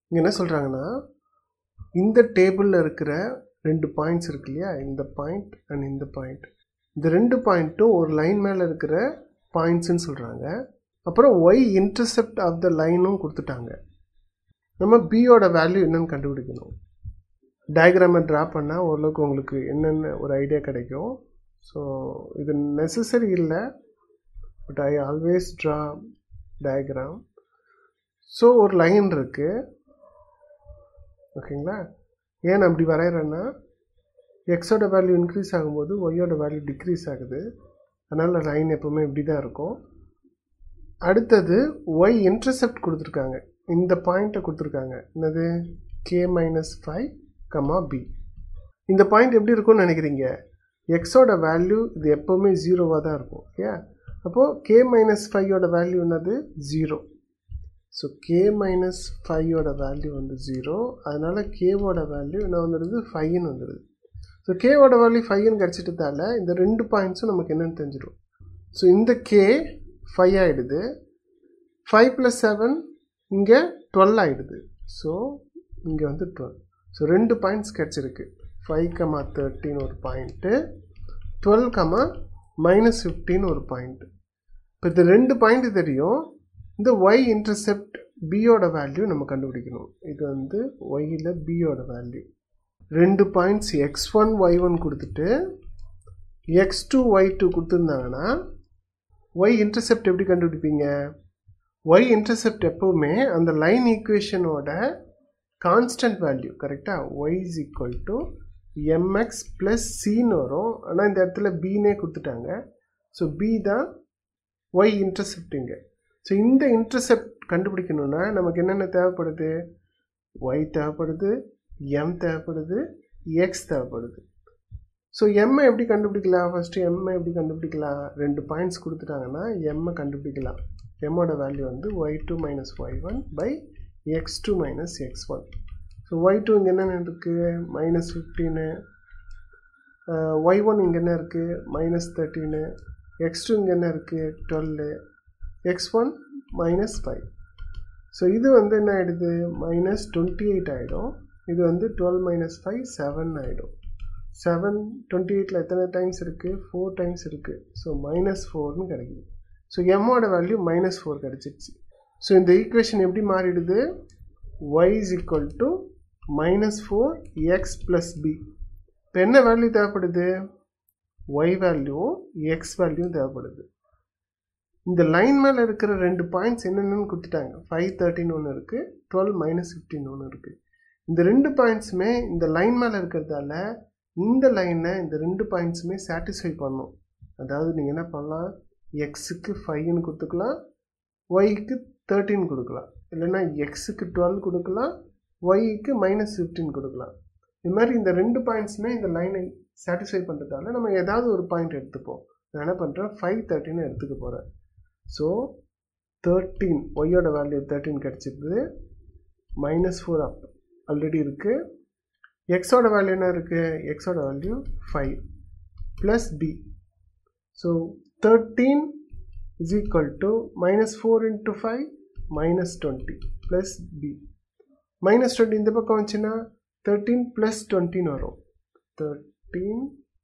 இங்கே என்ன சொல்கிறாங்கன்னா இந்த டேபிளில் இருக்கிற ரெண்டு பாயிண்ட்ஸ் இருக்கு இல்லையா இந்த பாயிண்ட் அண்ட் இந்த பாயிண்ட் இந்த ரெண்டு பாயிண்ட்டும் ஒரு லைன் மேலே இருக்கிற பாயிண்ட்ஸ்னு சொல்கிறாங்க அப்புறம் ஒய் இன்டர்செப்ட் ஆஃப் த லைனும் கொடுத்துட்டாங்க நம்ம பியோட வேல்யூ என்னன்னு கண்டுபிடிக்கணும் டயக்ராமை ட்ரா பண்ணால் ஓரளவுக்கு உங்களுக்கு என்னென்ன ஒரு ஐடியா கிடைக்கும் ஸோ இது நெசசரி இல்லை but I always draw diagram so ஒரு லைன் இருக்குது ஓகேங்களா ஏன் அப்படி வரைகிறேன்னா எக்ஸோட வேல்யூ இன்க்ரீஸ் ஆகும்போது ஒய்யோட வேல்யூ டிக்ரீஸ் ஆகுது அதனால் லைன் எப்போவுமே இப்படி தான் இருக்கும் அடுத்தது ஒய் இன்டர்செப்ட் கொடுத்துருக்காங்க இந்த பாயிண்ட்டை கொடுத்துருக்காங்க என்னது K minus five comma B இந்த பாயிண்ட் எப்படி இருக்கும்னு நினைக்கிறீங்க எக்ஸோட வேல்யூ இது எப்போவுமே ஜீரோவாக தான் இருக்கும் ஓகே அப்போது கே மைனஸ் ஃபைவோட வேல்யூ என்னது ஜீரோ ஸோ கே மைனஸ் ஃபைவோட வேல்யூ வந்து ஜீரோ அதனால் கேவோட வேல்யூ என்ன வந்துடுது ஃபைவ்னு வந்துடுது ஸோ கேவோட வேல்யூ ஃபைவ்னு கிடச்சிட்டதால இந்த ரெண்டு பாயிண்ட்ஸும் நமக்கு என்னென்னு தெரிஞ்சிடும் ஸோ இந்த கே ஃபைவ் ஆகிடுது ஃபைவ் ப்ளஸ் செவன் இங்கே டுவெல் ஆகிடுது ஸோ இங்கே வந்து டுவெல் ஸோ ரெண்டு பாயிண்ட்ஸ் கிடச்சிருக்கு ஃபைவ் கமா தேர்ட்டின் ஒரு point twelve comma minus fifteen ஒரு பாயிண்ட் இப்போ இந்த ரெண்டு பாயிண்ட் தெரியும் இந்த ஒய் இன்டர்செப்ட் பியோட வேல்யூ நம்ம கண்டுபிடிக்கணும் இது வந்து ஒய்யில் பியோட வேல்யூ ரெண்டு points X one Y one கொடுத்துட்டு எக்ஸ் டூ ஒய் டூ கொடுத்துருந்தாங்கன்னா ஒய் இன்டர்செப்ட் எப்படி கண்டுபிடிப்பீங்க ஒய் இன்டர்செப்ட் எப்போவுமே அந்த லைன் ஈக்குவேஷனோட கான்ஸ்டன்ட் வேல்யூ கரெக்டாக Y is equal to MX plus சின்னு வரும் ஆனால் இந்த இடத்துல பின்னே கொடுத்துட்டாங்க ஸோ பி தான் ஒய் இன்டர்செப்டிங்க ஸோ இந்த இன்டர்செப்ட் கண்டுபிடிக்கணுன்னா நமக்கு என்னென்ன தேவைப்படுது ஒய் தேவைப்படுது எம் தேவைப்படுது எக்ஸ் தேவைப்படுது ஸோ எம்மை எப்படி கண்டுபிடிக்கலாம் ஃபஸ்ட்டு எம்மை எப்படி கண்டுபிடிக்கலாம் ரெண்டு பாயிண்ட்ஸ் கொடுத்துட்டாங்கன்னா எம்மை கண்டுபிடிக்கலாம் எம்மோட வேல்யூ வந்து Y two minus Y one by X two minus X one so Y two இங்கே என்ன இருக்குது மைனஸ் ஃபிஃப்டீனு ஒய் ஒன் இங்கே என்ன இருக்குது மைனஸ் தேர்ட்டீனு எக்ஸ் டூ இங்கே என்ன இருக்குது twelve X one minus five so இது வந்து என்ன ஆகிடுது மைனஸ் டுவெண்ட்டி எயிட் ஆகிடும் இது வந்து டுவெல் மைனஸ் ஃபைவ் செவன் ஆகிடும் செவன் டுவெண்ட்டி எயிட்டில் எத்தனை டைம்ஸ் இருக்குது ஃபோர் டைம்ஸ் இருக்குது ஸோ மைனஸ் ஃபோர்னு கிடைக்குது ஸோ எம்மோட வேல்யூ மைனஸ் ஃபோர் கிடச்சிருச்சு ஸோ இந்த ஈக்குவேஷன் எப்படி மாறிடுது Y is equal to minus four X plus B இப்போ என்ன வேல்யூ தேவைப்படுது ஒய் வேல்யூவும் எக்ஸ் வேல்யூவும் தேவைப்படுது இந்த லைன் மேலே இருக்கிற ரெண்டு பாயிண்ட்ஸ் என்னென்னு கொடுத்துட்டாங்க ஃபைவ் தேர்ட்டின் ஒன்று இருக்குது டுவெல் மைனஸ் ஃபிஃப்டின் ஒன்று இருக்குது இந்த ரெண்டு பாயிண்ட்ஸுமே இந்த லைன் மேலே இருக்கிறதால இந்த லைனை இந்த ரெண்டு பாயிண்ட்ஸுமே சாட்டிஸ்ஃபை பண்ணும் அதாவது நீங்கள் என்ன பண்ணலாம் எக்ஸுக்கு ஃபைவ்னு கொடுத்துக்கலாம் ஒய்க்கு தேர்ட்டின் கொடுக்கலாம் இல்லைன்னா எக்ஸுக்கு டுவெல் கொடுக்கலாம் ஒய்க்கு மைனஸ் ஃபிஃப்டின் கொடுக்கலாம் இது மாதிரி இந்த ரெண்டு பாயிண்ட்ஸுமே இந்த லைனை சாட்டிஸ்ஃபை பண்ணுறதால நம்ம ஏதாவது ஒரு பாயிண்ட் எடுத்துப்போம் நான் என்ன பண்ணுறேன் ஃபைவ் தேர்ட்டின்னு எடுத்துக்க போகிறேன் ஸோ தேர்ட்டீன் ஒய்யோட வேல்யூ தேர்ட்டின் கிடச்சிருக்குது மைனஸ் ஃபோர் அப் ஆல்ரெடி இருக்குது எக்ஸோட வேல்யூ என்ன இருக்குது எக்ஸோட value five plus B so thirteen is equal to minus four into five minus twenty plus B minus twenty இந்த பக்கம் வந்துச்சுன்னா தேர்ட்டீன் ப்ளஸ் டுவெண்ட்டின்னு வரும் thirteen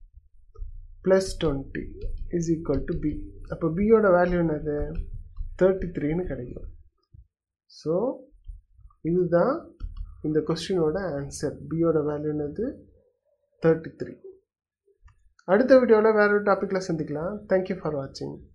plus twenty is equal to B அப்போ பியோட வேல்யூ என்னது தேர்ட்டி த்ரீன்னு கிடைக்கும் ஸோ இதுதான் இந்த கொஸ்டினோட ஆன்சர் பியோட வேல்யூ என்னது தேர்ட்டி த்ரீ அடுத்த வீடியோவில் வேற ஒரு டாப்பிக்கில் சந்திக்கலாம் தேங்க்யூ ஃபார் வாட்சிங்